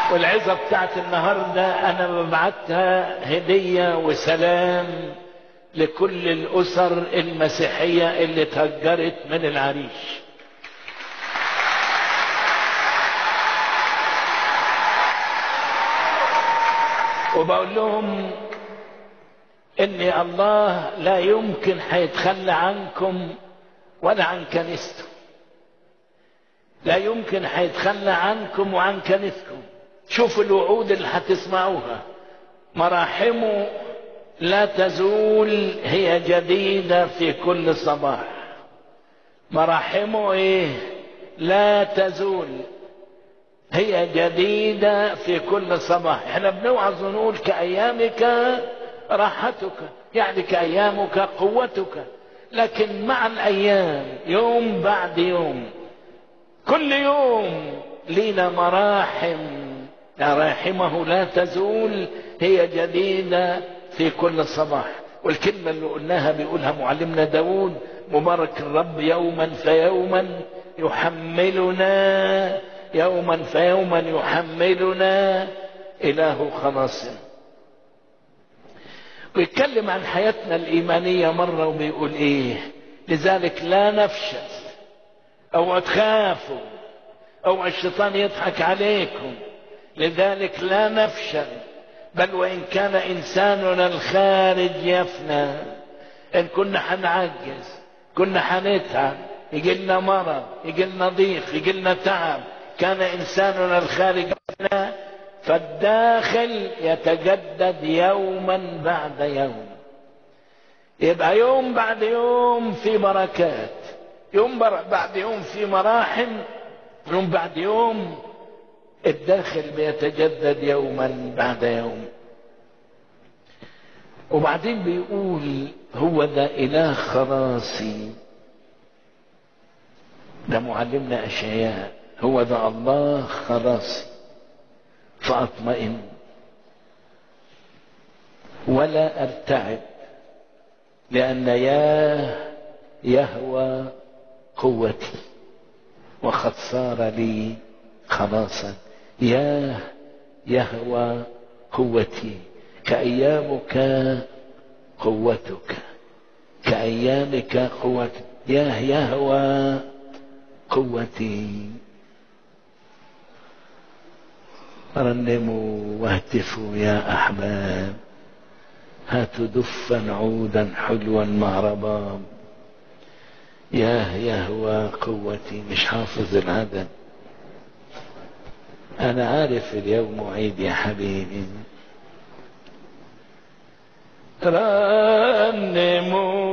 والعظة بتاعت النهاردة أنا ببعتها هدية وسلام لكل الأسر المسيحية اللي تهجرت من العريش وبقول لهم ان الله لا يمكن هيتخلى عنكم ولا عن كنيسته لا يمكن هيتخلى عنكم وعن كنيستكم شوفوا الوعود اللي هتسمعوها مراحمه لا تزول هي جديدة في كل صباح مراحمه ايه لا تزول هي جديدة في كل صباح احنا بنوعظ ونقول كأيامك راحتك يعني كأيامك قوتك لكن مع الأيام يوم بعد يوم كل يوم لينا مراحم مراحمه لا تزول هي جديدة في كل صباح والكلمة اللي قلناها بيقولها معلمنا داود مبارك الرب يوما فيوما يحملنا يوما فيوما يحملنا إله خلاصنا ويتكلم عن حياتنا الإيمانية مرة وبيقول إيه لذلك لا نفشل أو تخافوا أو الشيطان يضحك عليكم لذلك لا نفشل بل وإن كان إنساننا الخارج يفنى إن كنا حنعجز كنا حنتعب يجي لنا مرض يجي لنا ضيق يجي لنا تعب كان إنساننا الخارج يفنى فالداخل يتجدد يوما بعد يوم يبقى يوم بعد يوم في بركات يوم بعد يوم في مراحم يوم بعد يوم الداخل بيتجدد يوما بعد يوم وبعدين بيقول هو ده إله خلاصي ده معلمنا أشياء هو ده الله خلاصي فأطمئن ولا أرتعب لأن ياه يهوى قوتي وقد صار لي خلاصا ياه يهوى قوتي كأيامك قوتك كأيامك قوتك ياه يهوى قوتي رنموا واهتفوا يا أحباب هاتوا دفا عودا حلوا مع رباب ياه يهوى قوتي مش حافظ العدد أنا عارف اليوم عيد يا حبيبي رنموا